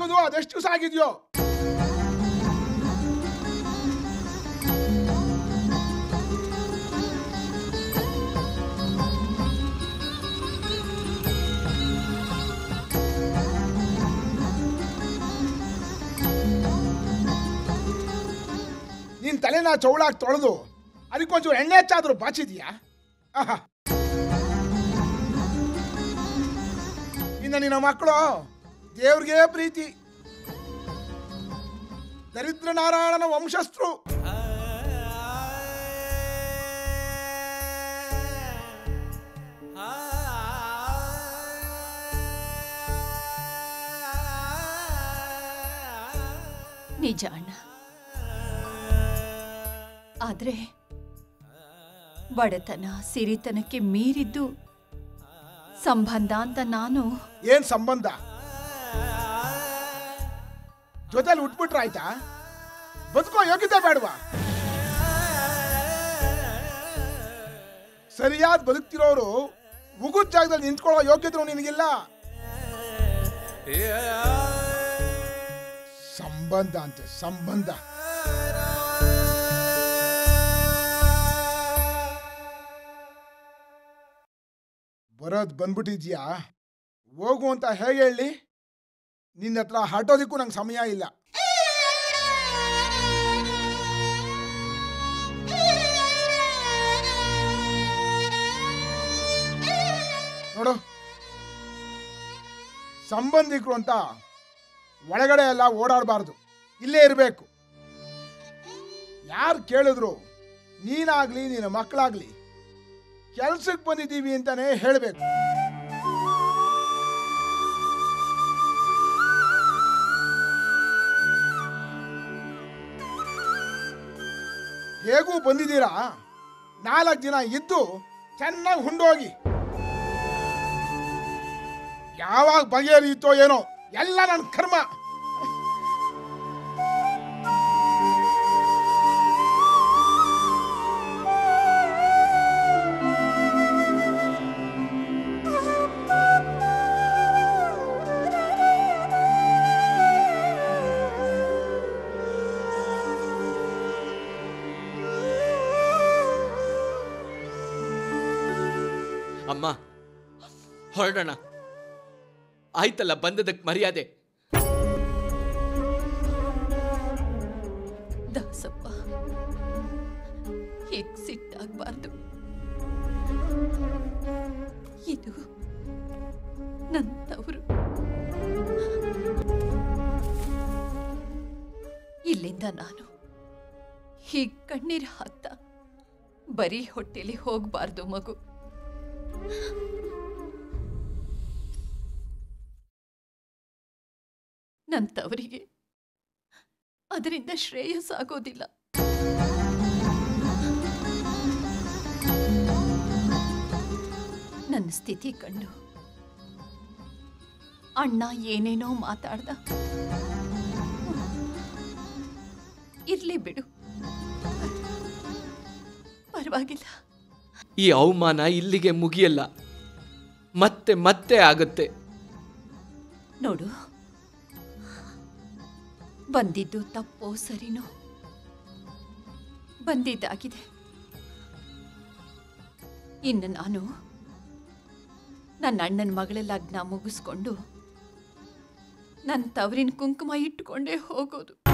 ಮುಗಿದು ಅದೆಷ್ಟು ದಿವಸ ಆಗಿದೆಯೋ ನಿನ್ ತಲೆನ ಚೌಳಾಗಿ ತೊಳೆದು ಅದಕ್ಕೊಂಚೂರು ಎಣ್ಣೆ ಹೆಚ್ಚಾದ್ರೂ ಬಾಚಿದ್ಯಾ ಆಹಾ ಇನ್ನು ನಿನ್ನ ಮಕ್ಕಳು ದೇವ್ರಿಗೆ ಪ್ರೀತಿ ದರಿದ್ರ ನಾರಾಯಣನ ವಂಶಸ್ಥರು ನಿಜ ಅಣ್ಣ ಆದ್ರೆ ಬಡತನ ಸಿರಿತನಕ್ಕೆ ಮೀರಿದ್ದು ಸಂಬಂಧ ಅಂತ ನಾನು ಏನ್ ಸಂಬಂಧ ಜೊತೆಲಿ ಉಟ್ಬಿಟ್ರ ಆಯ್ತಾ ಬದುಕೋ ಯೋಗ್ಯತೆ ಬೇಡವಾ ಸರಿಯಾದ ಬದುಕ್ತಿರೋರು ಉಗುದ್ ಜಾಗದಲ್ಲಿ ನಿಂತ್ಕೊಳ್ಳೋ ಯೋಗ್ಯತೆ ನಿನಗಿಲ್ಲ ಸಂಬಂಧ ಅಂತೆ ಸಂಬಂಧ ಬರೋದ್ ಬಂದ್ಬಿಟ್ಟಿದ್ಯಾ ಹೋಗು ಅಂತ ಹೇಗೆ ಹೇಳಿ ನಿನ್ನ ಹತ್ರ ಹಟೋದಿಕ್ಕೂ ನಂಗೆ ಸಮಯ ಇಲ್ಲ ನೋಡು ಸಂಬಂಧಿಕರು ಅಂತ ಒಳಗಡೆ ಎಲ್ಲ ಓಡಾಡಬಾರ್ದು ಇಲ್ಲೇ ಇರಬೇಕು ಯಾರು ಕೇಳಿದ್ರು ನೀನಾಗ್ಲಿ ನಿನ್ನ ಮಕ್ಕಳಾಗ್ಲಿ ಕೆಲ್ಸಕ್ಕೆ ಬಂದಿದ್ದೀವಿ ಅಂತಾನೆ ಹೇಳಬೇಕು ಹೇಗೂ ಬಂದಿದ್ದೀರಾ ನಾಲ್ಕು ದಿನ ಇದ್ದು ಚೆನ್ನಾಗಿ ಹುಂಡೋಗಿ ಯಾವಾಗ ಬಗೆಹರಿಯುತ್ತೋ ಏನೋ ಎಲ್ಲ ನನ್ನ ಕರ್ಮ ಅಮ್ಮ ಹೊರಡೋಣ ಆಯ್ತಲ್ಲ ಬಂದದಕ್ಕೆ ಮರ್ಯಾದೆ ದಾಸಪ್ಪ ಹೀಗ್ ಸಿಟ್ಟಾಗ್ಬಾರ್ದು ಇದು ನನ್ನ ತವರು ಇಲ್ಲಿಂದ ನಾನು ಹೀಗ್ ಕಣ್ಣೀರು ಹಾಕ್ತಾ ಬರೀ ಹೊಟ್ಟೆಲಿ ಹೋಗ್ಬಾರ್ದು ಮಗು ನನ್ನ ತವರಿಗೆ ಅದರಿಂದ ಶ್ರೇಯಸ್ಸಾಗೋದಿಲ್ಲ ನನ್ನ ಸ್ಥಿತಿ ಕಂಡು ಅಣ್ಣ ಏನೇನೋ ಮಾತಾಡ್ದ ಇರ್ಲಿ ಬಿಡು ಪರವಾಗಿಲ್ಲ ಈ ಅವಮಾನ ಇಲ್ಲಿಗೆ ಮುಗಿಯಲ್ಲ ಮತ್ತೆ ಮತ್ತೆ ಆಗುತ್ತೆ ನೋಡು ಬಂದಿದ್ದು ತಪ್ಪೋ ಸರಿನೋ ಬಂದಿದ್ದಾಗಿದೆ ಇನ್ನು ನಾನು ನನ್ನ ಅಣ್ಣನ ಮಗಳ ಲಗ್ನ ಮುಗಿಸ್ಕೊಂಡು ನನ್ನ ತವರಿನ ಕುಂಕುಮ ಇಟ್ಕೊಂಡೇ ಹೋಗೋದು